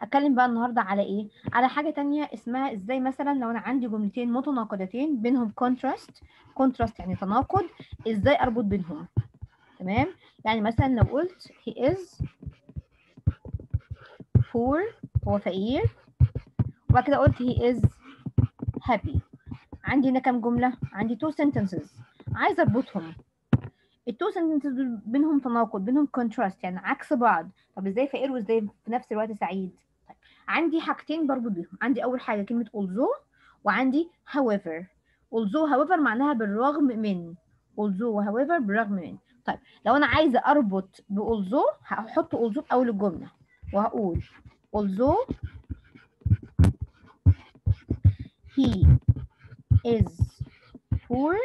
هتكلم بقى النهارده على ايه على حاجه تانية اسمها ازاي مثلا لو انا عندي جملتين متناقضتين بينهم كونتراست كونتراست يعني تناقض ازاي اربط بينهم تمام يعني مثلا لو قلت he is poor هو فقير وبعد كده قلت he is happy عندي هنا كام جمله عندي two sentences عايزه اربطهم التو sentences دول بينهم تناقض بينهم contrast يعني عكس بعض طب ازاي فقير وازاي في نفس الوقت سعيد طيب. عندي حاجتين بربط بيهم عندي اول حاجه كلمه although وعندي however although however معناها بالرغم من although however بالرغم من طيب لو انا عايزه اربط ب although هحط although في اول الجمله وهقول although he is poor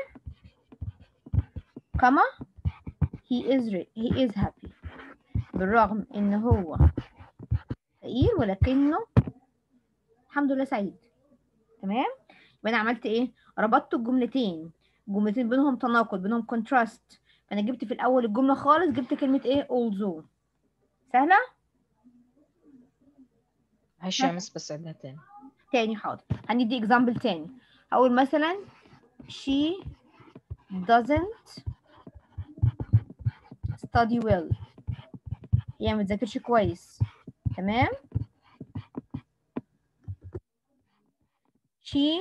كما he is rich he is happy بالرغم ان هو فقير ولكنه الحمد لله سعيد تمام يبقى انا عملت ايه ربطت الجملتين الجملتين بينهم تناقض بينهم كونتراست فانا جبت في الاول الجمله خالص جبت كلمه ايه although سهله معلش يا مس بس عدها تاني تاني حاضر هندي اكزامبل تاني هقول مثلا she doesn't study well هي ما بتذاكرش كويس تمام she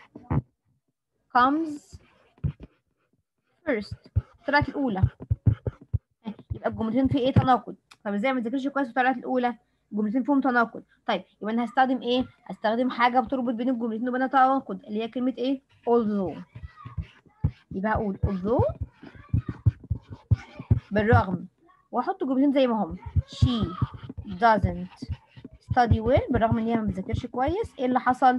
comes first طلعت الأولى يبقى الجملتين في ايه تناقض طب ازاي ما بتذاكرش كويس وطلعت الأولى الجملتين فيهم تناقض طيب يبقى انا هستخدم ايه هستخدم حاجة بتربط بين الجملتين وبينها تناقض اللي هي كلمة ايه although يبقى هقول although بالرغم واحط جملتين زي ما هم she doesn't study well بالرغم ان هي ما بتذاكرش كويس ايه اللي حصل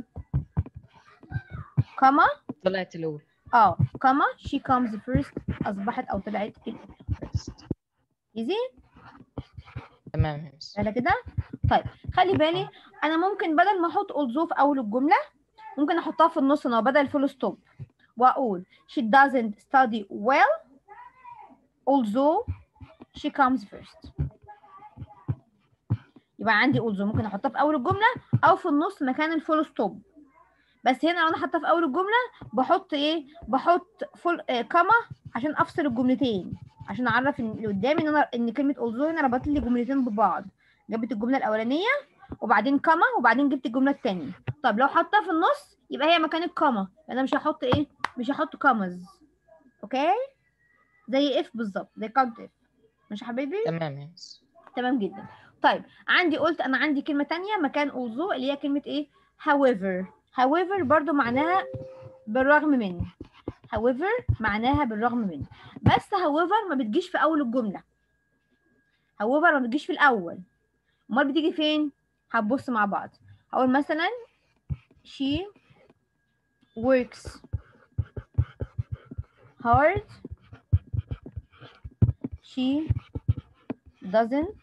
كما طلعت الأولى اه كما she comes first اصبحت او طلعت الاولى ايزي تمام يا مس على كده طيب خلي بالي انا ممكن بدل ما احط although في اول الجمله ممكن احطها في النص هنا بدل فول ستوب واقول she doesn't study well although she comes first يبقى عندي although ممكن احطها في اول الجمله او في النص مكان الفول ستوب بس هنا لو انا حاطه في اول الجمله بحط ايه بحط فول آه كما عشان افصل الجملتين عشان اعرف ان اللي قدامي ان انا ان كلمه although هنا ربطت لي جملتين ببعض جبت الجمله الاولانيه وبعدين كما وبعدين جبت الجمله الثانيه طب لو حطها في النص يبقى هي مكان الكما انا مش هحط ايه مش هحط كامز اوكي زي اف بالظبط زي كاونت اف مش يا حبيبي تمام يا مس تمام جدا طيب عندي قلت انا عندي كلمه تانية مكان although اللي هي كلمه ايه however however برضو معناها بالرغم من however معناها بالرغم من بس however ما بتجيش في اول الجمله however ما بتجيش في الاول امال بتيجي فين هنبص مع بعض هقول مثلا she works hard she doesn't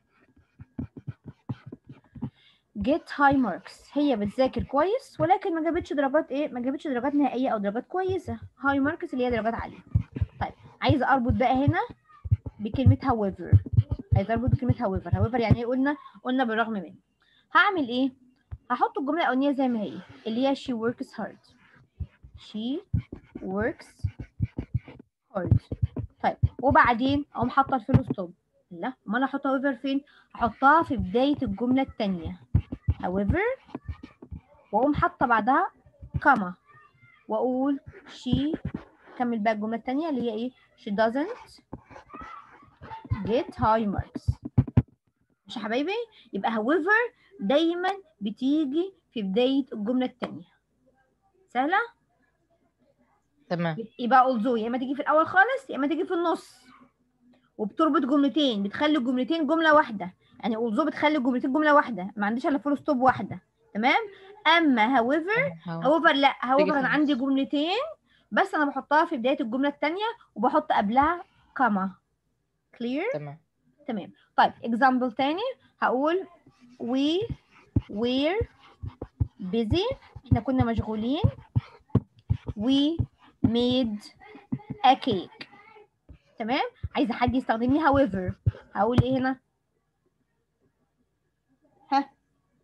get high marks هي بتذاكر كويس ولكن ما جابتش درجات ايه ما جابتش درجات نهائيه او درجات كويسه high marks اللي هي درجات عاليه طيب عايزه اربط بقى هنا بكلمه however عايزه اربط بكلمه however however يعني ايه قلنا قلنا بالرغم من هعمل ايه هحط الجمله الاولانيه زي ما هي اللي هي she works hard she works hard طيب وبعدين اقوم حاطه الفيل ستوب لا امال احط however فين احطها في بدايه الجمله الثانيه however واقوم حاطه بعدها كما واقول she كمل بقى الجمله الثانيه اللي هي ايه she doesn't get high marks مش يا حبايبي يبقى however دايما بتيجي في بدايه الجمله الثانيه سهله تمام يبقى although يا اما تيجي في الاول خالص يا اما تيجي في النص وبتربط جملتين بتخلي الجملتين جمله واحده يعني although بتخلي الجملتين جمله واحده ما عنديش الا فول ستوب واحده تمام اما however هو however لا however تيجي في انا عندي النص. جملتين بس انا بحطها في بدايه الجمله الثانيه وبحط قبلها كما clear تمام تمام طيب example تاني هقول we were busy احنا كنا مشغولين we made a cake تمام عايزه حد يستخدم لي however هقول ايه هنا ها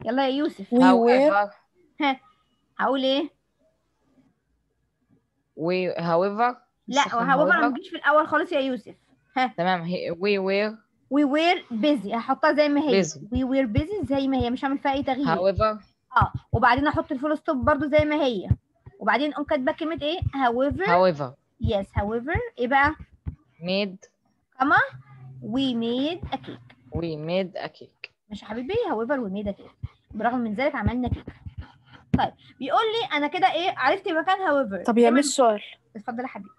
يلا يا يوسف We were however هقول ايه we however لا نستخدم هو ما however. تجيش في الاول خالص يا يوسف تمام هي we were we were busy هحطها زي ما هي Busy. we were busy زي ما هي مش هعمل فيها اي تغيير however اه وبعدين احط الفول ستوب برضو زي ما هي وبعدين اقوم كاتبه كلمه ايه however however yes however ايه بقى made كما we made a cake we made a cake مش يا حبيبي however we made a cake برغم من ذلك عملنا كيك طيب بيقول لي انا كده ايه عرفت مكان however طب يا دايماً- مس سؤال اتفضل يا حبيبي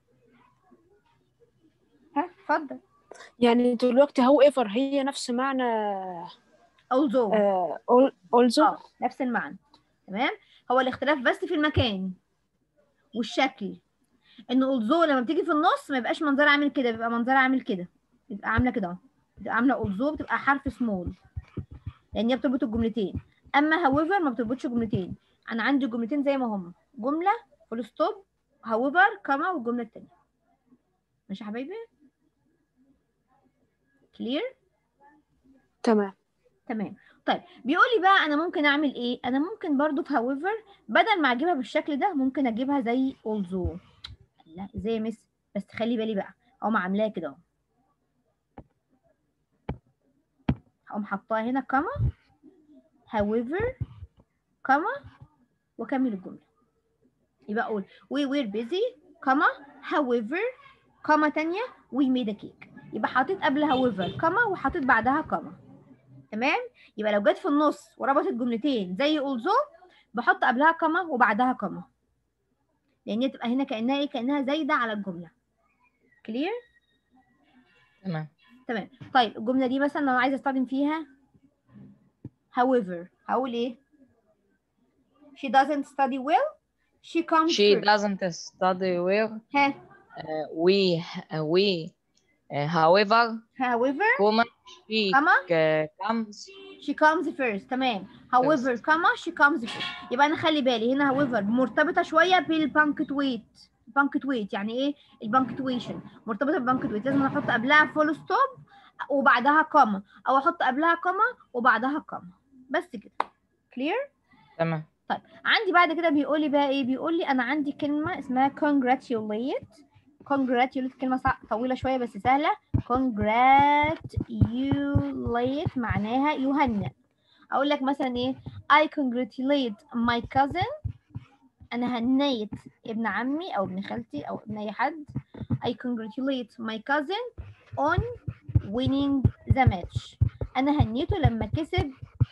ها اتفضل يعني دلوقتي هو ايفر هي نفس معنى although آه also اه نفس المعنى تمام هو الاختلاف بس في المكان والشكل ان although لما بتيجي في النص ما يبقاش منظرها عامل كده بيبقى منظرها عامل كده بتبقى عامله كده اهو بتبقى عامله although بتبقى حرف سمول لان هي بتربط الجملتين اما however ما بتربطش جملتين انا عندي جملتين زي ما هم جمله فول ستوب however كما والجمله التانيه ماشي يا حبايبي كلير تمام تمام طيب بيقول لي بقى انا ممكن اعمل ايه انا ممكن برضو في however بدل ما اجيبها بالشكل ده ممكن اجيبها زي although لا ازاي يا مس بس خلي بالي بقى اقوم عاملاها كده اهو هقوم حطاها هنا كما however كما واكمل الجمله يبقى اقول we were busy كما however كما تانية we made a cake يبقى حطيت قبل however كما وحطيت بعدها كما تمام يبقى لو جت في النص وربطت جملتين زي although بحط قبلها كما وبعدها كما لان هي تبقى هنا كانها ايه كانها زايده على الجمله كلير تمام تمام طيب الجمله دي مثلا لو عايزه استخدم فيها however هقول ايه she doesn't study well she comes she first. doesn't study well ها uh, we uh, we uh, however however comma she كما uh, comes she comes first تمام however كما she comes first يبقى انا خلي بالي هنا however مرتبطه شويه بالبانكتويت بانكتويت يعني ايه البانكتويشن مرتبطه بالبانكتويت لازم احط قبلها فول ستوب وبعدها كما او احط قبلها كما وبعدها كما بس كده كلير تمام عندي بعد كده بيقول لي بقى ايه بيقول لي انا عندي كلمه اسمها congratulate congratulate كلمه صع... طويله شويه بس سهله congratulate معناها يهنئ اقول لك مثلا ايه I congratulate my cousin انا هنيت ابن عمي او ابن خالتي او ابن اي حد I congratulate my cousin on winning the match انا هنيته لما كسب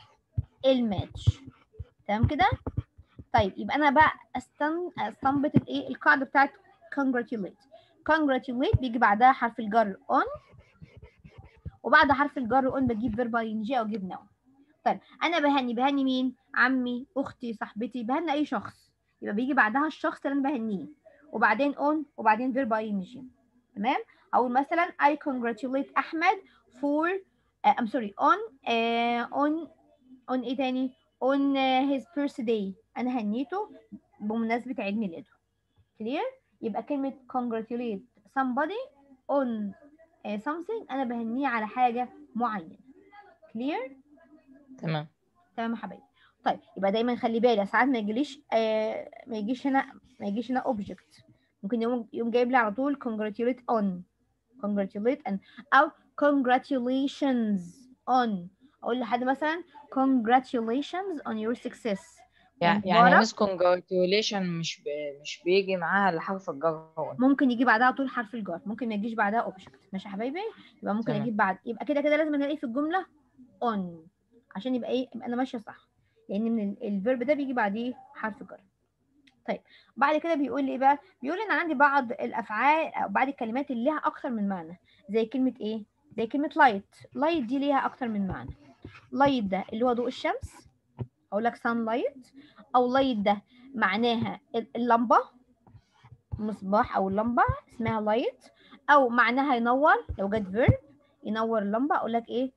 الماتش تمام كده طيب يبقى انا بقى استن استنبط الايه القاعده بتاعت congratulate congratulate بيجي بعدها حرف الجر on وبعد حرف الجر on بجيب verb ing او اجيب noun طيب انا بهني بهني مين عمي اختي صاحبتي بهني اي شخص يبقى بيجي بعدها الشخص اللي انا بهنيه وبعدين on وبعدين verb ing تمام اقول مثلا I congratulate احمد for uh, I'm sorry on uh, on on ايه تاني on uh, his birthday انا هنيته بمناسبة عيد ميلاده clear يبقى كلمة congratulate somebody on uh, something انا بهنيه على حاجة معينة clear تمام تمام يا حبايبي طيب يبقى دايما خلي بالك ساعات ما يجيليش آه ما يجيش هنا ما يجيش هنا object ممكن يوم يوم جايب لي على طول congratulate on congratulate and او congratulations on اقول لحد مثلا congratulations on your success يعني مبارك. يعني مس congratulation مش ب... مش بيجي معاها الحرف الجر هو ممكن يجي بعدها على طول حرف الجر ممكن ما يجيش بعدها object ماشي يا حبايبي يبقى ممكن تمام. اجيب بعد يبقى كده كده لازم الاقي في الجمله on عشان يبقى ايه يبقى انا ماشيه صح لان من ال- الفيرب ده بيجي بعديه حرف جر طيب بعد كده بيقول لي ايه بقى بيقول لي ان عندي بعض الافعال او بعض الكلمات اللي ليها اكتر من معنى زي كلمه ايه زي كلمه لايت لايت دي ليها اكتر من معنى لايت ده اللي هو ضوء الشمس اقول لك سان لايت او لايت ده معناها ال- اللمبه مصباح او اللمبه اسمها لايت او معناها ينور لو جت فيرب ينور اللمبه اقول لك ايه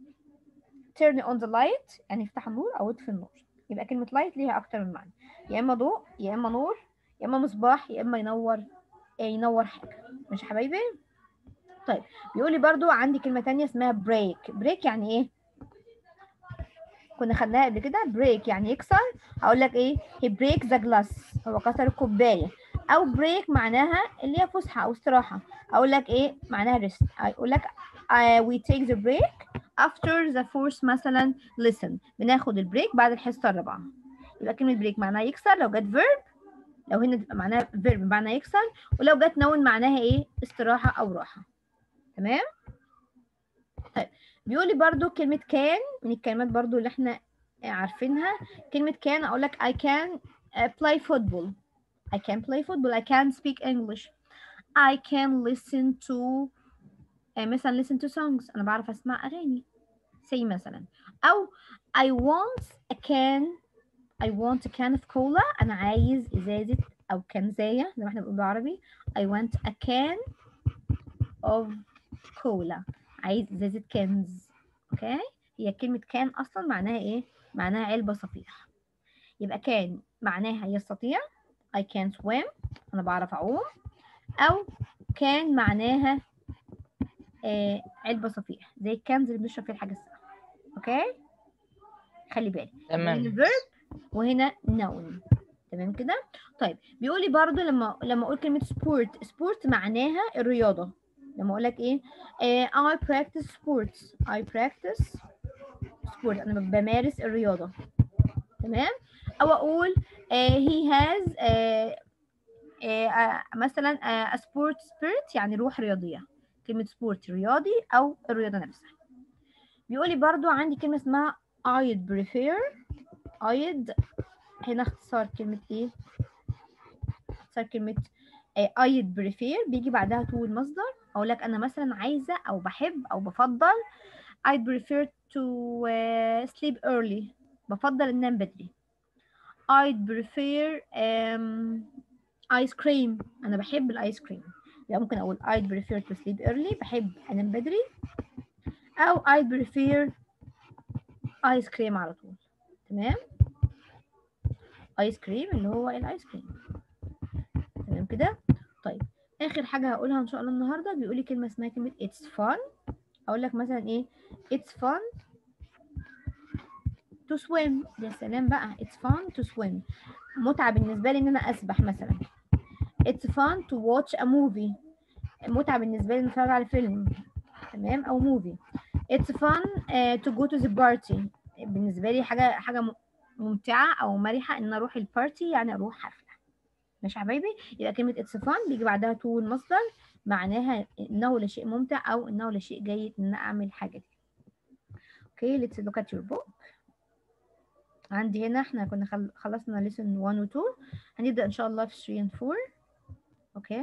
turn on the light يعني افتح النور او اطفي النور يبقى كلمه لايت ليها اكتر من معنى يا اما ضوء يا اما نور يا اما مصباح يا اما ينور آه، ينور حاجه مش يا حبايبي طيب بيقول لي برضو عندي كلمه تانية اسمها بريك بريك يعني ايه كنا خدناها قبل كده break يعني يكسر هقول لك ايه he break the glass هو كسر الكوبايه او break معناها اللي هي فسحه او استراحه اقول لك ايه معناها rest اقول لك uh, we take the break after the fourth مثلا listen بناخد البريك بعد الحصه الرابعه يبقى كلمه بريك معناها يكسر لو جت verb لو هنا تبقى معناها verb بمعنى يكسر ولو جت noun معناها ايه استراحه او راحه تمام طيب بيقول لي برضو كلمه كان من الكلمات برضو اللي احنا عارفينها كلمه كان اقول لك I can uh, play football I can play football I can speak English I can listen to آه، مثلا listen to songs أنا بعرف أسمع أغاني say مثلا أو I want a can I want a can of cola أنا عايز إزازة أو كنزاية زي ما احنا بنقول بالعربي I want a can of cola عايز إزازة كنز أوكي هي كلمة كان أصلا معناها إيه؟ معناها علبة صفيح يبقى كان معناها يستطيع I can swim أنا بعرف أعوم أو كان معناها آه علبة صفيح زي الكنز اللي بنشرب فيه الحاجة الساقعة أوكي خلي بالك تمام هنا verb وهنا noun تمام كده طيب بيقول لي برضو لما لما اقول كلمه سبورت سبورت معناها الرياضه لما اقول لك ايه آه I practice sports I practice sport انا بمارس الرياضه تمام او اقول آه he has آه آه آه، مثلا آه a sport spirit يعني روح رياضيه كلمه سبورت رياضي او الرياضه نفسها بيقول لي برضو عندي كلمه اسمها I'd prefer I'd هنا اختصار كلمة ايه؟ اختصار كلمة آه، I'd prefer بيجي بعدها تو المصدر اقول لك انا مثلا عايزة او بحب او بفضل I'd prefer to uh, sleep early بفضل انام بدري I'd prefer um, ice cream انا بحب الايس كريم يبقى ممكن اقول I'd prefer to sleep early بحب انام بدري او I'd prefer ايس كريم على طول تمام ايس كريم اللي هو الايس كريم تمام كده طيب اخر حاجه هقولها ان شاء الله النهارده بيقول لي كلمه اسمها كلمه it's fun اقول لك مثلا ايه it's fun to swim يا سلام بقى it's fun to swim متعه بالنسبه لي ان انا اسبح مثلا it's fun to watch a movie متعه بالنسبه لي ان اتفرج على فيلم تمام او موفي it's fun uh, to go to the party بالنسبه لي حاجه حاجه م- ممتعه او مرحه ان اروح البارتي يعني اروح حفله ماشي يا حبايبي يبقى كلمه it's fun بيجي بعدها to المصدر معناها انه لشيء ممتع او انه لشيء جيد ان أنا اعمل حاجه دي اوكي let's look at your book عندي هنا احنا كنا خل- خلصنا lesson 1 و 2 هنبدا ان شاء الله في 3 and 4 اوكي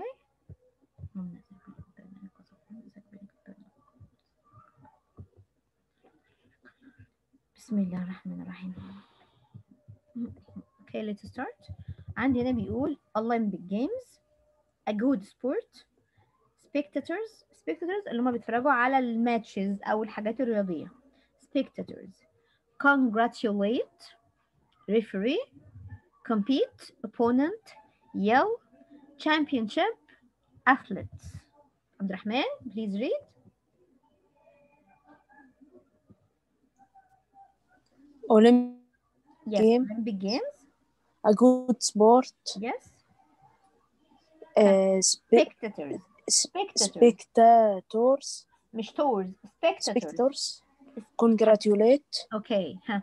بسم الله الرحمن الرحيم Okay, let's start. عندي هنا بيقول Olympic Games a good sport spectators spectators اللي هم بيتفرجوا على الماتشز أو الحاجات الرياضية spectators congratulate referee compete opponent yell championship athletes عبد الرحمن please read Olympic yes Game. Olympic Games a good sport yes uh, spe- spectators s- spectators spectators مش tours spectators spectators congratulate اوكي ها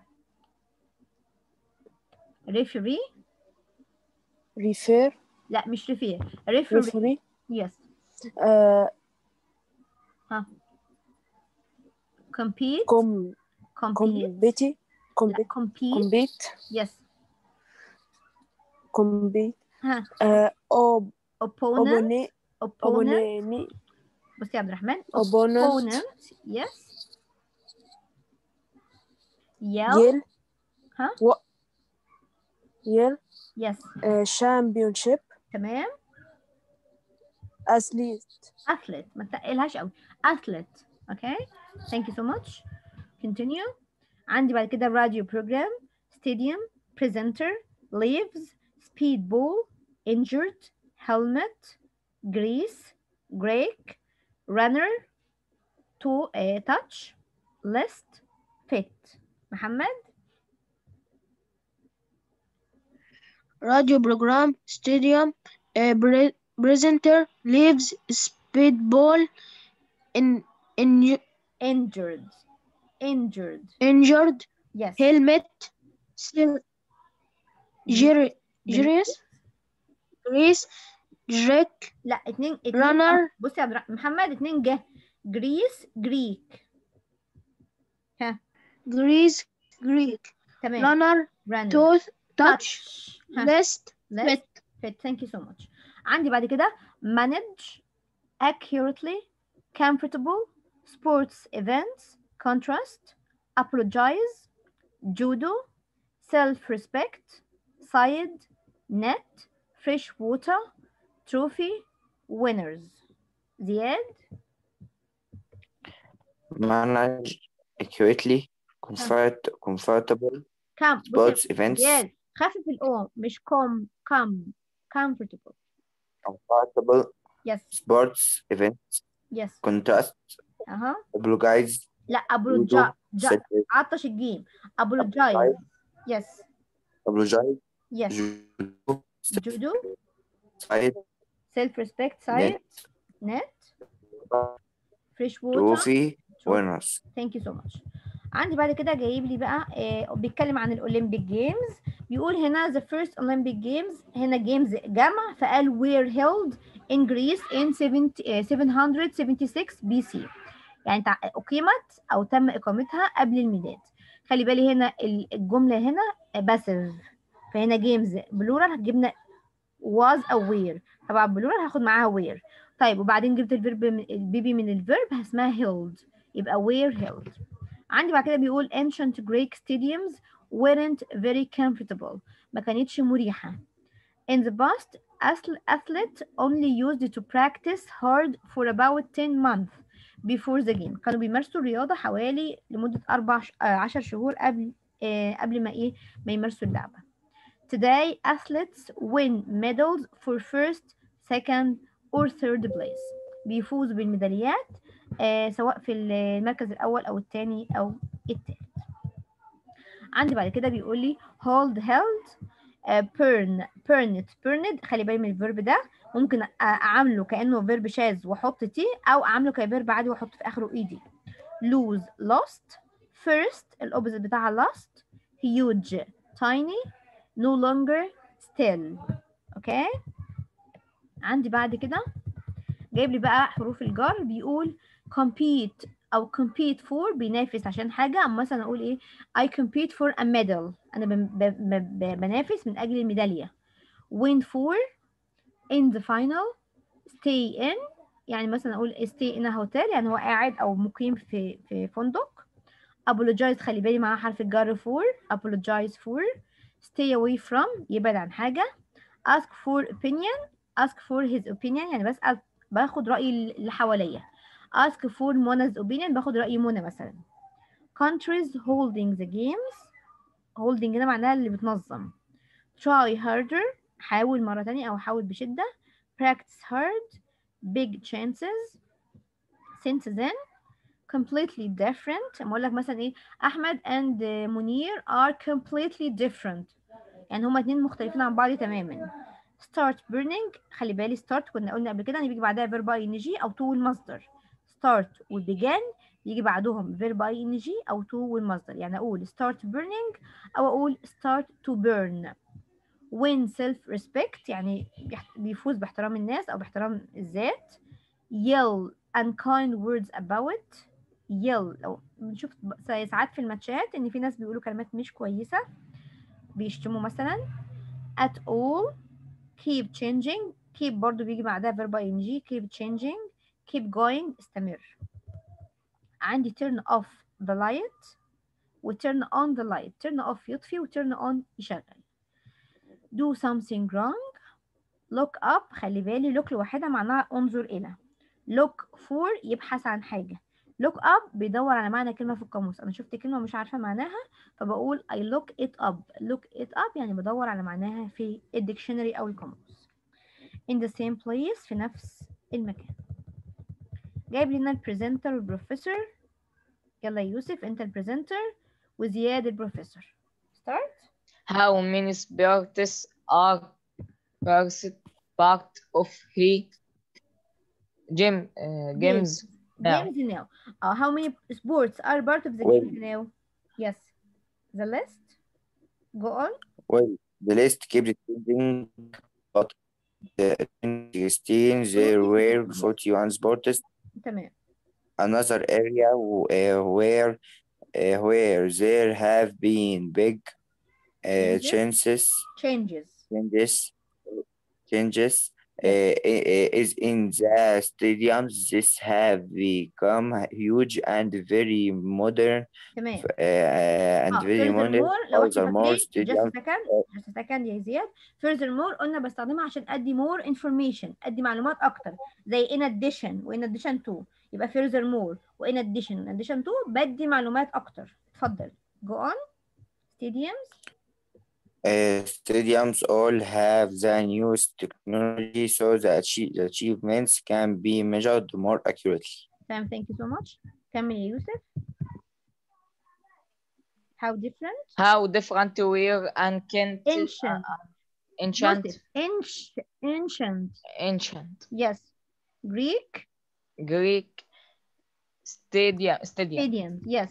referee refer لا مش referee referee referee yes uh, compete com compete compete لا compete compete compete yes compete ها uh, ob opponent opponent opponent opponent بصي يا عبد الرحمن opponent opponent yes yell yell ها what yell yes uh, championship تمام athlete athlete ما تقلهاش قوي athlete okay thank you so much continue عندي بعد كده radio program stadium presenter leaves speedball injured helmet grease break runner to uh, touch list fit محمد radio program stadium uh, pre- presenter leaves speedball in, in injured injured injured yes helmet sir- Jer- بن- Jarius Grace Drake لا اتنين اتنين runner بصي يا عبد الرحمن محمد اتنين جه جريس جريك Greece Greek تمام runner run tooth touch ها list let's fit fit thank you so much عندي بعد كده manage accurately comfortable sports events contrast apologize judo self-respect side net fresh water trophy winners زياد manage accurately comfort comfortable كم بصي sports events زياد خفف الأو مش كوم كم comfortable comfortable yes sports events yes contrast أها apologize لا apologize judo جا- self- عطش الجيم apologize yes apologize yes judo judo side self respect side net fresh water trophy winners thank you so much عندي بعد كده جايب لي بقى آه بيتكلم عن الاولمبيك جيمز بيقول هنا the first Olympic games هنا جيمز جمع فقال were held in Greece in 70 آه، 776 BC يعني تع- أقيمت أو تم إقامتها قبل الميلاد خلي بالي هنا ال- الجملة هنا باسيف فهنا جيمز بلورال جبنا was أو were طبعا بلورال هاخد معاها were طيب وبعدين جبت الفيرب من البيبي من الفيرب اسمها held يبقى were held عندي بعد كده بيقول ancient Greek stadiums weren't very comfortable ما كانتش مريحة in the past athl- athletes only used to practice hard for about 10 months before the game كانوا بيمارسوا الرياضة حوالي لمدة أربع ش... آه، عشر شهور قبل آه قبل ما إيه ما يمارسوا اللعبة Today athletes win medals for first, second or third place بيفوزوا بالميداليات آه سواء في المركز الأول أو الثاني أو الثالث عندي بعد كده بيقول لي hold held آه burn burned burned خلي بالي من الفيرب ده ممكن أ- أعامله كأنه فيرب شاذ وأحط تي أو أعامله كفيرب عادي وأحط في آخره إيدي lose lost first الأوبزيت بتاعها lost huge tiny no longer still اوكي عندي بعد كده جايب لي بقى حروف الجر بيقول compete او compete for بينافس عشان حاجة أما مثلا أقول إيه I compete for a medal أنا بن- ب- ب- ب- بنافس من أجل الميدالية win for in the final stay in يعني مثلا أقول stay in a hotel يعني هو قاعد أو مقيم في في فندق apologize خلي بالي معاه حرف الجر for apologize for stay away from يبعد عن حاجة ask for opinion ask for his opinion يعني بسأل باخد رأي اللي حواليا ask for منا's opinion باخد رأي منى مثلا countries holding the games holding ده معناها اللي بتنظم try harder حاول مرة تانية أو حاول بشدة practice hard big chances since then completely different أما أقول لك مثلا إيه أحمد and منير are completely different يعني هما اتنين مختلفين عن بعض تماما start burning خلي بالي start كنا قلنا قبل كده ان بيجي بعدها verb ing او to والمصدر start و began يجي بعدهم verb ing او to والمصدر يعني اقول start burning او اقول start to burn win self respect يعني بيح- بيفوز باحترام الناس او باحترام الذات yell unkind words about yell لو بنشوف ساعات في الماتشات ان في ناس بيقولوا كلمات مش كويسة بيشتموا مثلا at all keep changing keep برضو بيجي بعدها verb ing keep changing keep going استمر عندي turn off the light و turn on the light turn off يطفي و turn on يشغل do something wrong look up خلي بالي look لوحدها معناها انظر إلى look for يبحث عن حاجة look up بيدور على معنى كلمة في القاموس أنا شفت كلمة مش عارفة معناها فبقول I look it up look it up يعني بدور على معناها في الديكشنري أو القاموس in the same place في نفس المكان جايب لنا البريزنتر والبروفيسور يلا يا يوسف انت البريزنتر وزياد البروفيسور start How many sports are first part of he gym uh, games now. games now uh, how many sports are part of the Well- games now yes the list go on Well, the list keeps changing, but in 2016 there were 41 sports. تمام Another area w- uh, where uh, where there have been big uh, Changes? chances changes changes changes uh, i- i- is in the stadiums. This have become huge and very modern تمام uh, and اه very modern. furthermore لو احنا Furthermore, فاكرين just stadiums a second just a second يا زياد furthermore قلنا بستخدمها عشان ادي more information ادي معلومات اكتر زي in addition و in addition to يبقى furthermore و in addition in addition to بدي معلومات اكتر اتفضل go on stadiums Uh, stadiums all have the newest technology so the, achie- the achievements can be measured more accurately. تمام thank you so much كمل يا يوسف how different How different were ancient ancient ancient يوسف Anci- ancient ancient yes Greek Greek stadium stadium stadium yes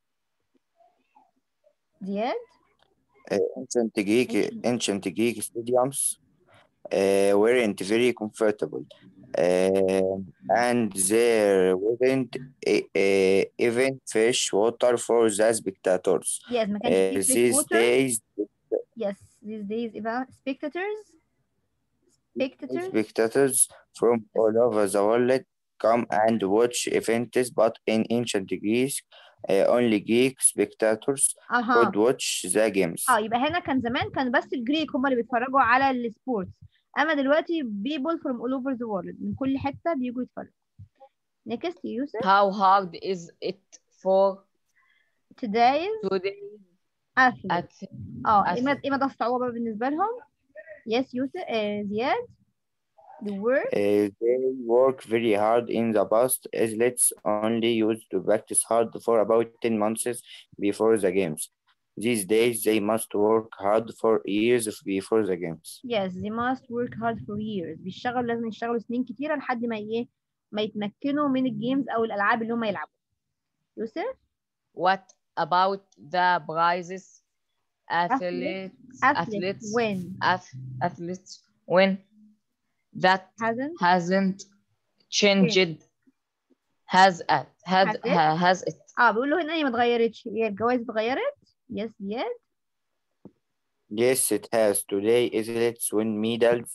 زياد Uh, ancient Greek, Ancient. ancient Greek stadiums uh, weren't very comfortable uh, and there wasn't a, a, even fresh water for the spectators. yes ما Uh, كانش فيه fresh these water days, Yes, these days even spectators, spectators. spectators from all over the world come and watch events, but in ancient Greece, uh, only Greek spectators اها could watch the games. اه يبقى هنا كان زمان كان بس الجريك هم اللي بيتفرجوا على السبورتس اما دلوقتي people from all over the world من كل حتة بيجوا يتفرجوا next يوسف How hard is it for today's today athlete at اه ايه مدى athlete. ايه مدى الصعوبة بقى بالنسبة لهم yes يوسف آه زياد the word Uh, they work very hard in the past. Athletes only used to practice hard for about 10 months before the games. These days, they must work hard for years before the games. yes they must work hard for years بيشتغلوا لازم يشتغلوا سنين كتيرة لحد ما ايه ما يتمكنوا من الجيمز او الالعاب اللي هم يلعبوا يوسف What about the prizes athletes athletes athletes when ath- athletes when that hasn't hasn't changed has it has Has it? ha- has it اه بيقول له هنا هي ما اتغيرتش هي الجوائز اتغيرت يس زياد Yes, it has. Today, athletes win medals,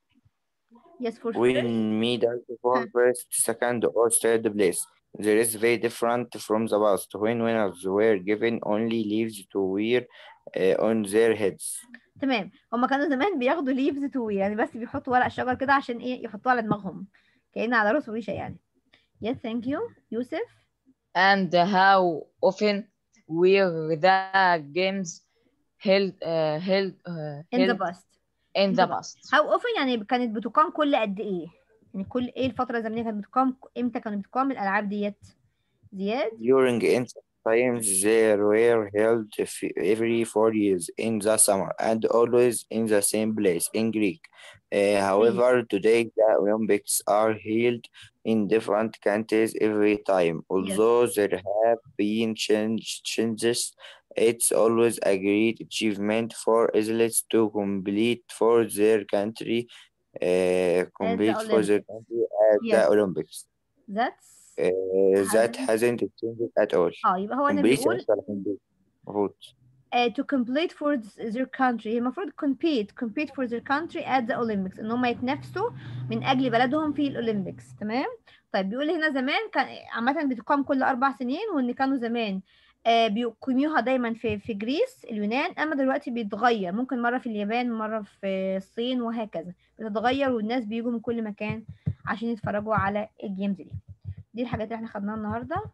يس for sure win medals for first, second, or third place. There is very different from the past when winners were given only leaves to wear uh, on their heads. تمام هما كانوا زمان بياخدوا ليفز تو يعني بس بيحطوا ورق شجر كده عشان ايه يحطوه على دماغهم كأن على راسه ريشة يعني يس ثانك يو يوسف and how often were the games held uh, held uh, in the held past in in the the past how often يعني كانت بتقام كل قد ايه يعني كل ايه الفترة الزمنية كانت بتقام امتى كانت بتقام الألعاب ديت زياد During ancient times, they were held f- every four years in the summer and always in the same place in Greek. Uh, however, today the Olympics are held in different countries every time. Although there have been change, changes, it's always a great achievement for athletes to complete for their country, uh, complete for their country at Yes. the Olympics. that's Uh, that Hasn't- hasn't changed at all. اه يبقى هو هنا complete بيقول ولا complete؟ المفروض uh, to complete for their country هي المفروض compete compete for their country at the Olympics ان هم يتنافسوا من اجل بلدهم في الاولمبيكس تمام طيب بيقول هنا زمان كان عامه بتقام كل اربع سنين وان كانوا زمان آه بيقيموها دايما في في جريس اليونان اما دلوقتي بيتغير ممكن مره في اليابان مره في الصين وهكذا بتتغير والناس بيجوا من كل مكان عشان يتفرجوا على الجيمز دي دي الحاجات اللي احنا خدناها النهارده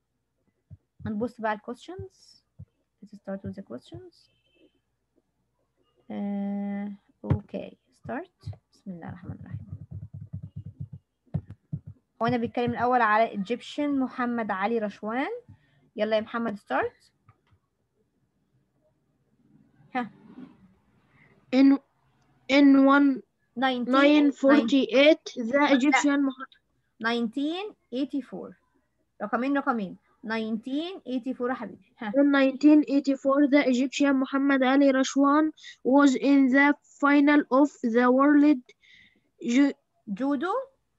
هنبص بقى على الكويستشنز Let's start with the questions. Uh, okay, start. بسم الله الرحمن الرحيم. هو أنا بيتكلم الأول على Egyptian محمد علي رشوان. يلا يا محمد start. In in one 19 948 the Egyptian Muhammad 1984 رقمين رقمين 1984 يا حبيبي ها In 1984, the Egyptian Muhammad Ali Rashwan was in the final of the World Ju- جودو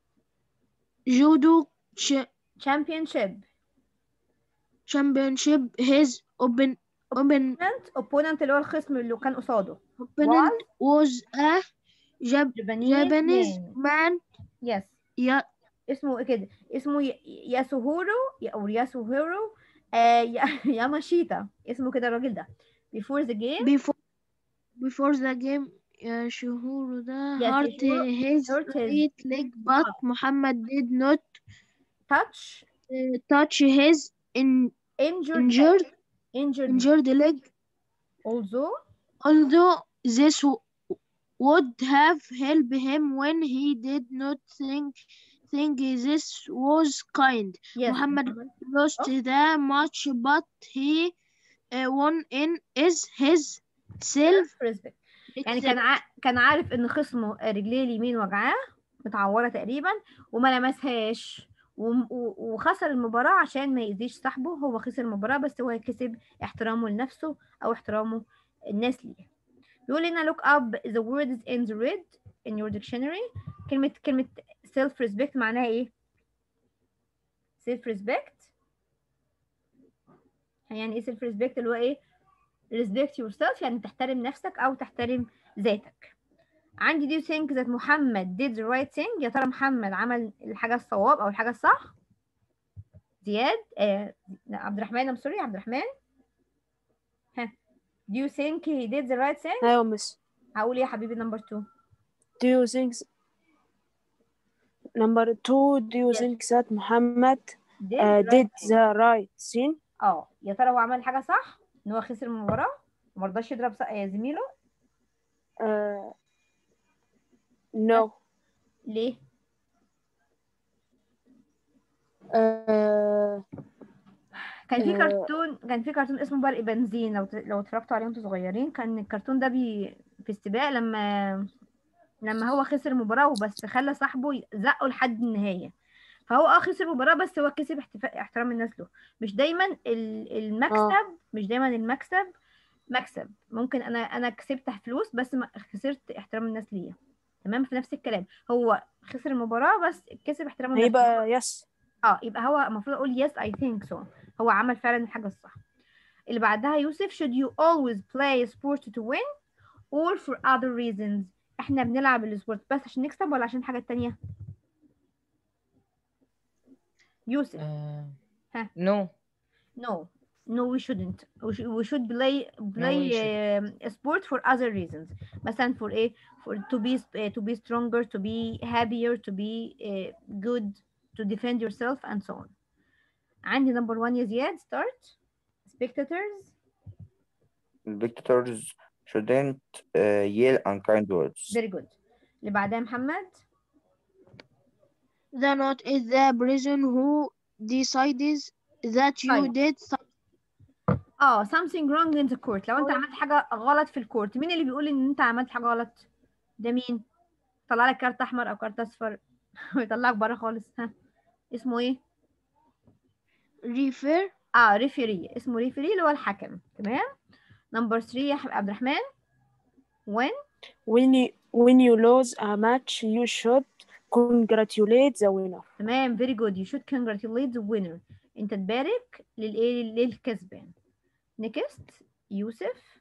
Judo Ch- championship Championship. His open, open, opponent opponent اللي هو الخصم اللي كان قصاده opponent was a Jap- Japanese Japanese man. man. yes Ya- اسمه ايه كده اسمه ي- ياسوهورو او ياسوهورو آه يا- ياماشيتا اسمه كده الراجل ده before the game before before the game uh, شهور ده Yes, hurt Shihuro his hurt his- right leg but Muhammad did not touch uh, touch his in, injured injured injured injured leg although although this w- would have helped him when he did not think think this was kind. yes Muhammad محمد lost Oh. the match, but he uh, won in is his self. respect يعني كان ع... كان عارف ان خصمه رجليه اليمين وجعاه متعوره تقريبا وما لمسهاش وم- و- وخسر المباراة عشان ما يأذيش صاحبه هو خسر المباراة بس هو كسب احترامه لنفسه أو احترامه الناس ليه بيقول لنا look up the words in the red in your dictionary كلمة كلمة self respect معناها ايه؟ self respect يعني ايه self respect اللي هو ايه؟ respect yourself يعني تحترم نفسك أو تحترم ذاتك عندي do you think that محمد did the right thing يا ترى محمد عمل الحاجة الصواب أو الحاجة الصح زياد آه لا، عبد الرحمن I'm sorry عبد الرحمن ها do you think he did the right thing أيوة مس هقول ايه يا حبيبي number two do you think number two do you Yes. think that Muhammad did, uh, the did right thing. the right thing اه يا ترى هو عمل حاجة صح ان هو خسر المباراة ومرضاش يضرب ص- آه، زميله uh, no ليه uh, كان في آه. كرتون كان في كرتون اسمه برق بنزين لو ت- لو اتفرجتوا عليه وانتوا صغيرين كان الكرتون ده بي في استباق لما لما هو خسر المباراة وبس خلى صاحبه ي- زقه لحد النهاية فهو اه خسر المباراة بس هو كسب احتفا- احترام الناس له مش دايما ال- المكسب مش دايما المكسب مكسب ممكن انا انا كسبت فلوس بس ما خسرت احترام الناس ليا تمام في نفس الكلام هو خسر المباراة بس كسب احترام الناس هيبقى yes اه يبقى هو المفروض اقول yes I think so هو عمل فعلا الحاجة الصح اللي بعدها يوسف should you always play sport to win or for other reasons احنا بنلعب السبورت بس عشان نكسب ولا عشان حاجة تانية يوسف آه، ها. no no no we shouldn't we should, we should play play we um, sport for other reasons مثلا for ايه for to be uh, to be stronger to be happier to be uh, good to defend yourself and so on عندي number one يا زياد start spectators Victors shouldn't uh, yell unkind words. very good اللي بعدها محمد The note is the person who decides that you طيب. did something. اه something wrong in the court لو انت عملت حاجة غلط في الكورت مين اللي بيقول ان انت عملت حاجة غلط ده مين طلع لك كارت احمر او كارت اصفر ويطلعك بره خالص ها اسمه ايه Refer اه ريفيري اسمه ريفيري اللي هو الحكم تمام نمبر 3 يا ح- عبد الرحمن when when you when you lose a match you should congratulate the winner تمام very good you should congratulate the winner انت تبارك للايه للكسبان next يوسف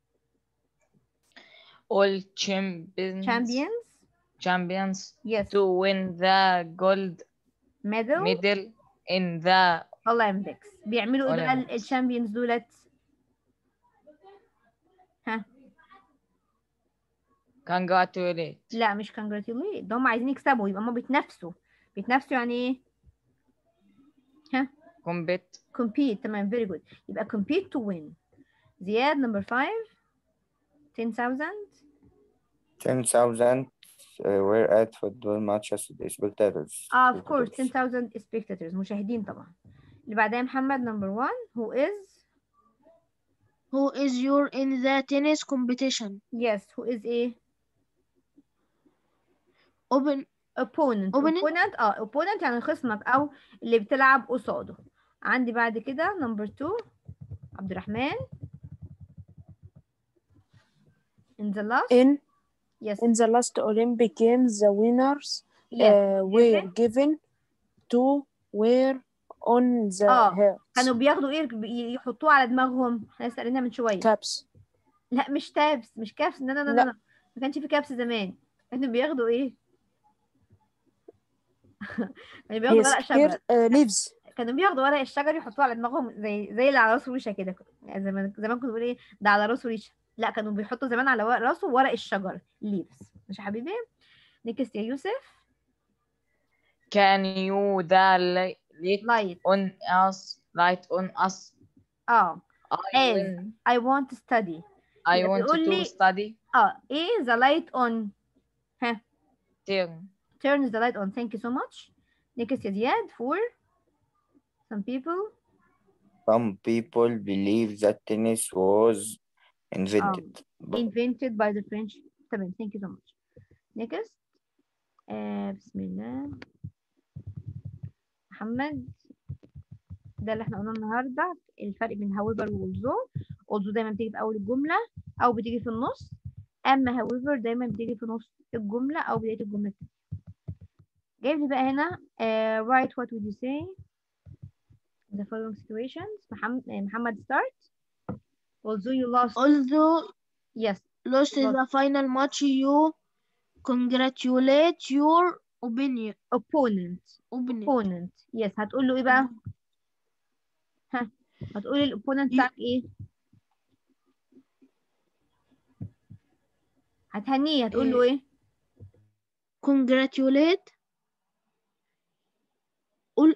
all champions champions champions yes to win the gold medal medal in the Olympics بيعملوا ايه بقى Olympics. الشامبيونز دولت ها congratulate لا مش congratulate ده هم عايزين يكسبوا يبقى هم بيتنافسوا بيتنافسوا يعني ايه compete compete تمام very good يبقى compete to win زياد number 5 10000 10,000 uh, were at football matches the spectators. اه of course spectators. 10000 spectators مشاهدين طبعا اللي بعدها محمد number 1 who is who is your in the tennis competition. yes who is ايه open opponent Opponent. opponent اه opponent يعني خصمك او اللي بتلعب قصاده عندي بعد كده نمبر 2 عبد الرحمن in the last In yes in the last Olympic Games, the winners yes uh, were given. given to wear on the آه. heads كانوا بياخدوا ايه بي- يحطوه على دماغهم احنا لسه قايلينها من شويه caps. لا مش تابس مش كابس لا لا لا لا. لا ما كانش في كابس زمان كانوا بياخدوا ايه كانوا بياخدوا His ورق شجر hair uh, leaves. كانوا بياخدوا ورق الشجر يحطوه على دماغهم زي زي اللي على راس ريشه كده يعني زمان زمان كنت بقول ايه ده على راسه ريشه لا كانوا بيحطوا زمان على ورق راسه ورق الشجر leaves مش يا حبيبي نيكست يا يوسف Can you the li- light لايت on us light on us اه I As. when I want to study I يبقى want بيقول to لي- study اه ايه the light on turn turns the light on thank you so much next يا زياد for some people Some people believe that tennis was invented. but invented by the French تمام thank you so much next آه بسم الله محمد ده اللي احنا قلناه النهارده الفرق بين however و although although دايما بتيجي في اول الجمله او بتيجي في النص اما however دايما بتيجي في نص الجمله او بدايه الجمله التانية جايب لي بقى هنا آه write what would you say in the following situations محمد آه، محمد start although you lost although yes lost in Lost. the final match you congratulate your opinion opponent opponent opponent yes هتقول له ايه بقى ها هتقول الاوبوننت ي- بتاعك ايه هتهنيه هتقول له ايه congratulate قول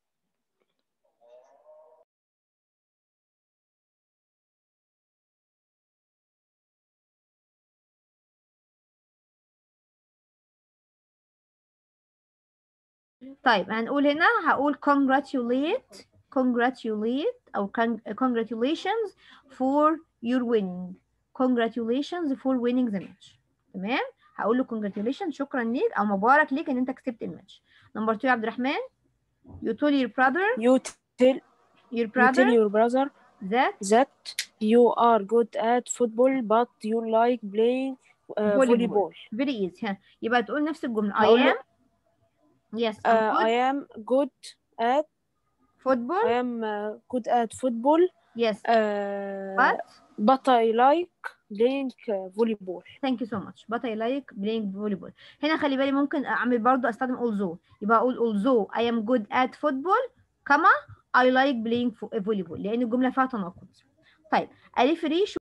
طيب هنقول هنا هقول congratulate congratulate او con- congratulations for your winning congratulations for winning the match تمام هقول له congratulations شكرا ليك او مبارك ليك ان انت كسبت الماتش نمبر 2 يا عبد الرحمن you told your brother You tell your you brother tell your brother that that you are good at football but you like playing uh, Volleyball. volleyball. very easy ها يبقى تقول نفس الجملة I هقول له- am yes I'm Uh, good I am good at football I am uh, good at football yes uh, but but I like playing uh, volleyball. thank you so much but I like playing volleyball هنا خلي بالي ممكن اعمل برضو استخدم although يبقى اقول although I am good at football كما I like playing fo- volleyball لان الجملة فيها تناقض طيب ألف ريش